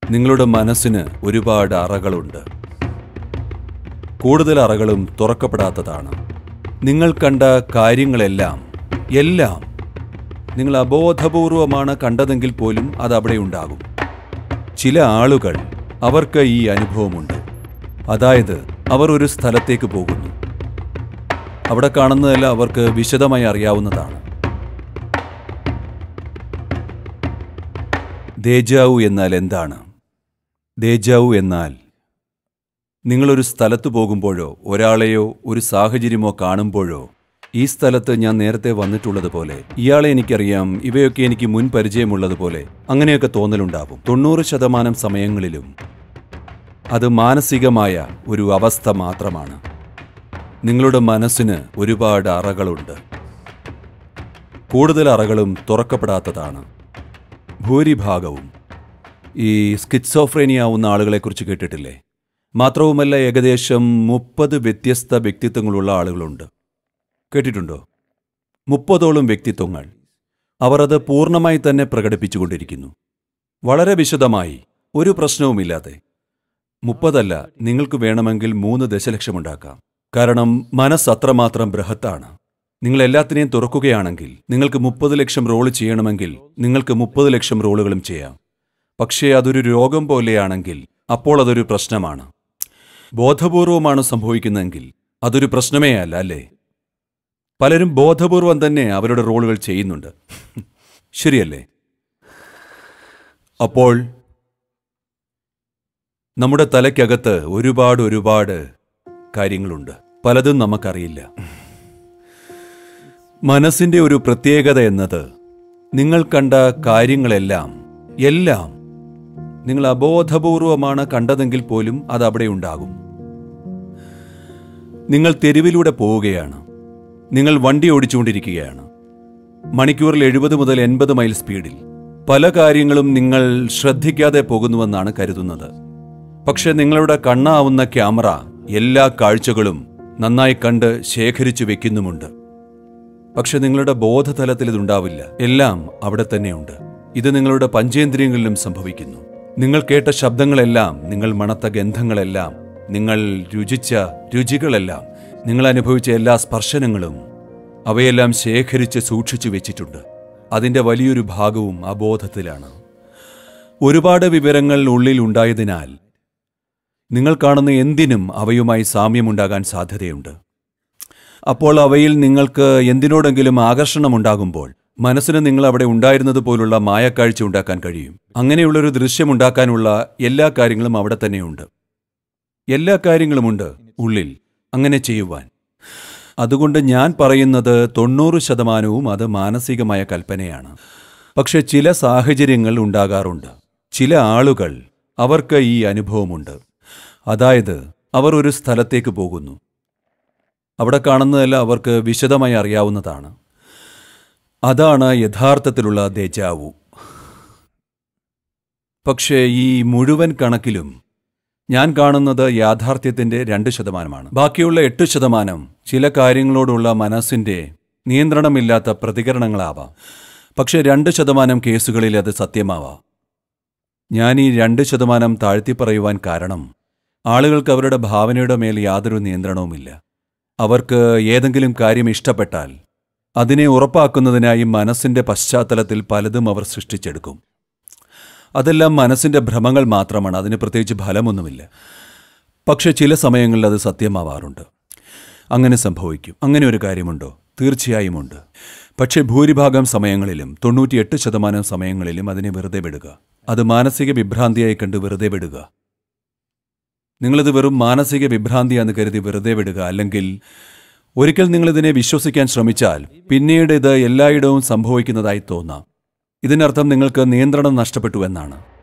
നിങ്ങളുടെ മനസ്സിന് ഒരുപാട് അറകളുണ്ട് കൂടുതൽ അറകളും തുറക്കപ്പെടാത്തതാണ് നിങ്ങൾ കണ്ട കാര്യങ്ങളെല്ലാം എല്ലാം നിങ്ങൾ അബോധപൂർവമാണ് കണ്ടതെങ്കിൽ പോലും അത് അവിടെ ഉണ്ടാകും ചില ആളുകൾ അവർക്ക് ഈ അനുഭവമുണ്ട് അതായത് അവർ ഒരു സ്ഥലത്തേക്ക് പോകുന്നു അവിടെ കാണുന്നതെല്ലാം അവർക്ക് വിശദമായി അറിയാവുന്നതാണ് ദേജാവു എന്നാൽ എന്താണ് ദേജാവു എന്നാൽ നിങ്ങളൊരു സ്ഥലത്ത് പോകുമ്പോഴോ ഒരാളെയോ ഒരു സാഹചര്യമോ കാണുമ്പോഴോ ഈ സ്ഥലത്ത് ഞാൻ നേരത്തെ വന്നിട്ടുള്ളതുപോലെ ഇയാളെ എനിക്കറിയാം ഇവയൊക്കെ എനിക്ക് മുൻ പരിചയമുള്ളതുപോലെ അങ്ങനെയൊക്കെ തോന്നലുണ്ടാവും തൊണ്ണൂറ് ശതമാനം സമയങ്ങളിലും അത് മാനസികമായ ഒരു അവസ്ഥ മാത്രമാണ് നിങ്ങളുടെ മനസ്സിന് ഒരുപാട് അറകളുണ്ട് കൂടുതൽ അറകളും തുറക്കപ്പെടാത്തതാണ് ഭൂരിഭാഗവും ഈ സ്കിറ്റ്സോഫ്രേനിയാവുന്ന ആളുകളെക്കുറിച്ച് കേട്ടിട്ടില്ലേ മാത്രവുമല്ല ഏകദേശം മുപ്പത് വ്യത്യസ്ത വ്യക്തിത്വങ്ങളുള്ള ആളുകളുണ്ട് കേട്ടിട്ടുണ്ടോ മുപ്പതോളം വ്യക്തിത്വങ്ങൾ അവർ അത് പൂർണ്ണമായി തന്നെ പ്രകടിപ്പിച്ചുകൊണ്ടിരിക്കുന്നു വളരെ വിശദമായി ഒരു പ്രശ്നവുമില്ലാതെ മുപ്പതല്ല നിങ്ങൾക്ക് വേണമെങ്കിൽ മൂന്ന് ദശലക്ഷമുണ്ടാക്കാം കാരണം മനസ്സ് അത്രമാത്രം ബൃഹത്താണ് നിങ്ങൾ എല്ലാത്തിനെയും തുറക്കുകയാണെങ്കിൽ നിങ്ങൾക്ക് മുപ്പത് ലക്ഷം റോൾ ചെയ്യണമെങ്കിൽ നിങ്ങൾക്ക് മുപ്പത് ലക്ഷം റോളുകളും ചെയ്യാം പക്ഷേ അതൊരു രോഗം പോലെയാണെങ്കിൽ അപ്പോൾ അതൊരു പ്രശ്നമാണ് ബോധപൂർവമാണ് സംഭവിക്കുന്നതെങ്കിൽ അതൊരു പ്രശ്നമേ അല്ല അല്ലേ പലരും ബോധപൂർവം തന്നെ അവരുടെ റോളുകൾ ചെയ്യുന്നുണ്ട് ശരിയല്ലേ അപ്പോൾ നമ്മുടെ തലയ്ക്കകത്ത് ഒരുപാട് ഒരുപാട് കാര്യങ്ങളുണ്ട് പലതും നമുക്കറിയില്ല മനസ്സിന്റെ ഒരു പ്രത്യേകത എന്നത് നിങ്ങൾ കണ്ട കാര്യങ്ങളെല്ലാം എല്ലാം നിങ്ങൾ അബോധപൂർവമാണ് കണ്ടതെങ്കിൽ പോലും അത് അവിടെ ഉണ്ടാകും നിങ്ങൾ തെരുവിലൂടെ പോവുകയാണ് നിങ്ങൾ വണ്ടി ഓടിച്ചുകൊണ്ടിരിക്കുകയാണ് മണിക്കൂറിൽ എഴുപത് മുതൽ എൺപത് മൈൽ സ്പീഡിൽ പല കാര്യങ്ങളും നിങ്ങൾ ശ്രദ്ധിക്കാതെ പോകുന്നുവെന്നാണ് കരുതുന്നത് പക്ഷെ നിങ്ങളുടെ കണ്ണാവുന്ന ക്യാമറ എല്ലാ കാഴ്ചകളും നന്നായി കണ്ട് ശേഖരിച്ചു വെക്കുന്നുമുണ്ട് പക്ഷെ നിങ്ങളുടെ ബോധതലത്തിൽ ഇതുണ്ടാവില്ല എല്ലാം അവിടെ തന്നെയുണ്ട് ഇത് നിങ്ങളുടെ പഞ്ചേന്ദ്രിയങ്ങളിലും സംഭവിക്കുന്നു നിങ്ങൾ കേട്ട ശബ്ദങ്ങളെല്ലാം നിങ്ങൾ മണത്ത ഗന്ധങ്ങളെല്ലാം നിങ്ങൾ രുചിച്ച രുചികളെല്ലാം നിങ്ങൾ അനുഭവിച്ച എല്ലാ സ്പർശനങ്ങളും അവയെല്ലാം ശേഖരിച്ച് സൂക്ഷിച്ചു വെച്ചിട്ടുണ്ട് അതിൻ്റെ വലിയൊരു ഭാഗവും അബോധത്തിലാണ് ഒരുപാട് വിവരങ്ങൾ ഉള്ളിൽ ഉണ്ടായതിനാൽ നിങ്ങൾ കാണുന്ന എന്തിനും അവയുമായി സാമ്യമുണ്ടാകാൻ സാധ്യതയുണ്ട് അപ്പോൾ അവയിൽ നിങ്ങൾക്ക് എന്തിനോടെങ്കിലും ആകർഷണമുണ്ടാകുമ്പോൾ മനസ്സിന് നിങ്ങൾ അവിടെ ഉണ്ടായിരുന്നത് പോലുള്ള മായക്കാഴ്ച ഉണ്ടാക്കാൻ കഴിയും അങ്ങനെയുള്ളൊരു ദൃശ്യമുണ്ടാക്കാനുള്ള എല്ലാ കാര്യങ്ങളും അവിടെ തന്നെയുണ്ട് എല്ലാ കാര്യങ്ങളുമുണ്ട് ഉള്ളിൽ അങ്ങനെ ചെയ്യുവാൻ അതുകൊണ്ട് ഞാൻ പറയുന്നത് തൊണ്ണൂറ് ശതമാനവും അത് മാനസികമായ കൽപ്പനയാണ് പക്ഷെ ചില സാഹചര്യങ്ങൾ ഉണ്ടാകാറുണ്ട് ചില ആളുകൾ അവർക്ക് ഈ അനുഭവമുണ്ട് അതായത് അവർ ഒരു സ്ഥലത്തേക്ക് പോകുന്നു അവിടെ കാണുന്നതെല്ലാം അവർക്ക് വിശദമായി അറിയാവുന്നതാണ് അതാണ് യഥാർത്ഥത്തിലുള്ള ദേജാവു പക്ഷേ ഈ മുഴുവൻ കണക്കിലും ഞാൻ കാണുന്നത് യാഥാർത്ഥ്യത്തിന്റെ രണ്ട് ശതമാനമാണ് ബാക്കിയുള്ള എട്ട് ശതമാനം ചില കാര്യങ്ങളോടുള്ള മനസ്സിന്റെ നിയന്ത്രണമില്ലാത്ത പ്രതികരണങ്ങളാവാം പക്ഷേ രണ്ട് ശതമാനം കേസുകളിൽ അത് സത്യമാവാം ഞാൻ ഈ രണ്ട് ശതമാനം താഴ്ത്തി പറയുവാൻ കാരണം ആളുകൾക്ക് അവരുടെ ഭാവനയുടെ മേൽ യാതൊരു നിയന്ത്രണവുമില്ല അവർക്ക് ഏതെങ്കിലും കാര്യം ഇഷ്ടപ്പെട്ടാൽ അതിനെ ഉറപ്പാക്കുന്നതിനായി മനസ്സിന്റെ പശ്ചാത്തലത്തിൽ പലതും അവർ സൃഷ്ടിച്ചെടുക്കും അതെല്ലാം മനസ്സിന്റെ ഭ്രമങ്ങൾ മാത്രമാണ് അതിന് പ്രത്യേകിച്ച് ഫലമൊന്നുമില്ല പക്ഷെ ചില സമയങ്ങളിൽ അത് സത്യമാവാറുണ്ട് അങ്ങനെ സംഭവിക്കും അങ്ങനെ ഒരു കാര്യമുണ്ടോ തീർച്ചയായും ഉണ്ട് പക്ഷേ ഭൂരിഭാഗം സമയങ്ങളിലും തൊണ്ണൂറ്റിയെട്ട് ശതമാനം സമയങ്ങളിലും അതിനെ വെറുതെ വിടുക അത് മാനസിക വിഭ്രാന്തിയായി കണ്ട് വെറുതെ വിടുക നിങ്ങളിത് വെറും മാനസിക വിഭ്രാന്തിയാന്ന് കരുതി വെറുതെ വിടുക അല്ലെങ്കിൽ ഒരിക്കൽ നിങ്ങളിതിനെ വിശ്വസിക്കാൻ ശ്രമിച്ചാൽ പിന്നീട് ഇത് എല്ലായിടവും സംഭവിക്കുന്നതായി തോന്നാം ഇതിനർത്ഥം നിങ്ങൾക്ക് നിയന്ത്രണം നഷ്ടപ്പെട്ടു എന്നാണ്